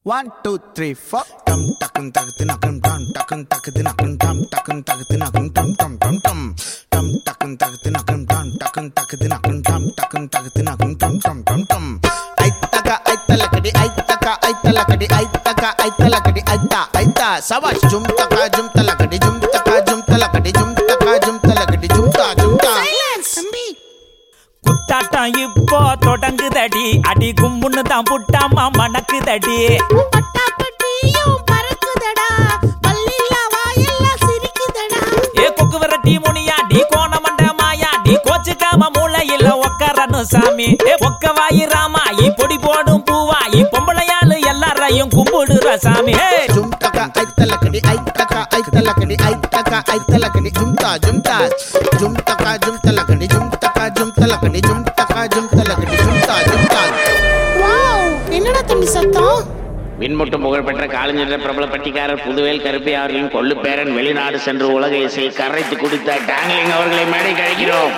One, two, three, four. Tum tuckum tuckum tum tuckum tuckum tuckum tum tuckum tuckum tuckum tum tum tum tum tum tuckum tuckum tum tuckum tuckum tum tuckum tuckum tuckum tum tuckum tuckum tum tum tum ஐத்தக ஐத்தலக்கடி ஐத்தக ஐத்தலக்கடி ஐத்தக ஐத்தலக்கடி ஐத்தா ஐத்தா சவாஷ் ஜும் தகா ஜும் தலக்கடி ஜும் தகா ஜும் தலக்கடி ஜும் தகா ஜும் தலக்கடி ஜும் தா ஜும் தா தம்பி குத்தாட்டம் இப்போ தொடங்குதடி அடி கும்புன்னு தான் புட்டாமா மணக்குதடி பட்டாப்பட்டியும் பறக்குதடா பல்லில்ல வாயெல்லாம் சிரிக்குதடா ஏ கொக்கு விரட்டி முனியாடி கோணமண்ட மாயாடி கோச்சுக்காம மூளையில ஒக்கரனு சாமி ஏ ஒக்க வாயி ராமாயி பொடி போடும் பூவாயி பொம்பளையாளு எல்லாரையும் கும்பிடுற சாமி ஏ ஜும் தகா ஐத்தலக்கடி ஐத்தக ஐத்தலக்கடி ஐத்தக ஐத்தலக்கடி ஜும் தா ஜும் தா ஜும் தகா ஜும் தலக்கடி ஜும் தகா ஜும் தலக்கடி ஜும் தகா ஜும் தலக்கடி ஜும் தா ஜும் தா வாவ் என்னடா தம்பி சத்தம் விண்முட்டும் புகழ்பெற்ற காலஞ்சென்ற பிரபல பட்டிக்காரர் புதுவேல் கருப்பை அவர்களின் கொள்ளு பேரன் வெளிநாடு சென்று உலக இசையை கரைத்து குடித்த டாங்லிங் அவர்களை மேடை கழிக்கிறோம்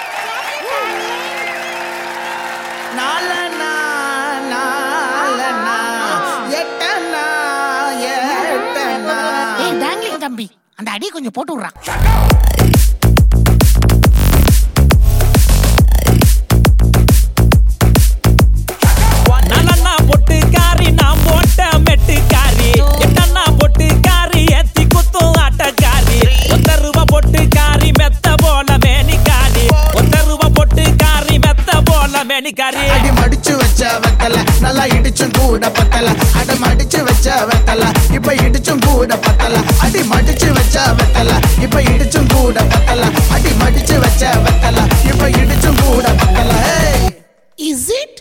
நாலனா நாலனா எட்டனா எட்டனா ஏய் டாங்லிங் தம்பி அந்த அடி கொஞ்சம் போட்டு விடுறான் நலன்னா பொட்டு காரி நான் போட்ட மெட்டு காரி என்னன்னா பொட்டு காரி ஏத்தி குத்தும் ஆட்டக்காரி ஒத்த ரூபா பொட்டு காரி மெத்த போல மேனிக்காரி ஒத்த ரூபா பொட்டு காரி மெத்த போல மேனிக்காரி அடி மடிச்சு வச்ச வெத்தல நல்லா இடிச்சும் கூட பத்தல அட மடிச்சு வச்ச வெத்தல இப்ப இடிச்சும் கூட பத்தல அடி மடிச்சு வச்ச வெத்தல இப்ப இடிச்சும் கூட பத்தல அடி மடிச்சு வச்ச வெத்தல இப்ப இடிச்சும் கூட பத்தல ஏய் இஸ் இட்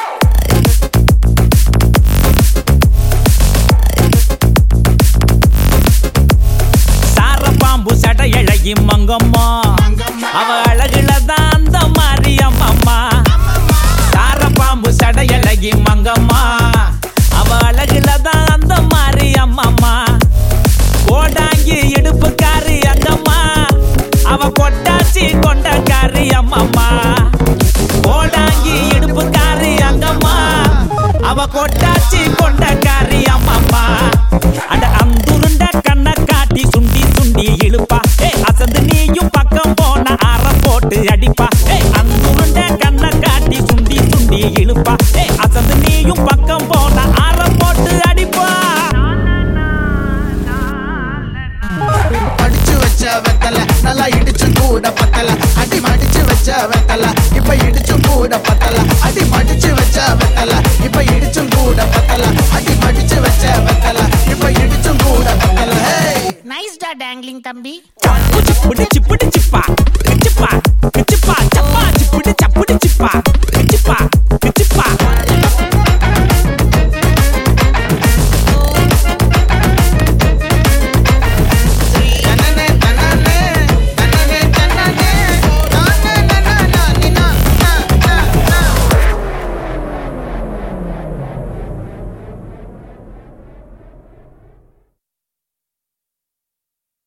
சார பாம்பு சடையழகி மங்கம்மா அவ அழகுல தான் அந்த மாதிரி அம்மம்மா சார பாம்பு சடையழகி மங்கம்மா அவ அழகுல தான் அந்த மாதிரி அம்மம்மா கோடாங்கி இடுப்புக்காரி அங்கம்மா அவ கொட்டாச்சி கொண்டக்காரி அம்மம்மா கோடாங்கி இடுப்புக்காரி அங்கம்மா அவ கொட்டாச்சி கொண்டக்காரி அம்மம்மா அட அந்துருண்ட கண்ண காட்டி சுண்டி சுண்டி இழுப்பா ஏ அசந்து நீயும் பக்கம் போன அற போட்டு அடிப்பா ஏ அந்துருண்ட கண்ண காட்டி சுண்டி சுண்டி இழுப்பா ஏ அசந்து நீயும் பக்கம் போன அற போட்டு அடிப்பா மடிச்சு வச்ச வெத்தல நல்லா இடிச்சும் கூட பத்தல அடி மடிச்சு வச்ச வெத்தல இப்ப இடிச்சும் கூட பத்தல அடி மடிச்சு வச்ச வெத்தல இப்ப இடிச்சும் கூட பத்தல அடி மடிச்சு வச்ச வெத்தல இப்ப இடிச்சும் கூட பத்தல ஹே நைஸ் டா டாங்லிங் தம்பி பிடிச்சு பிடிச்சு பா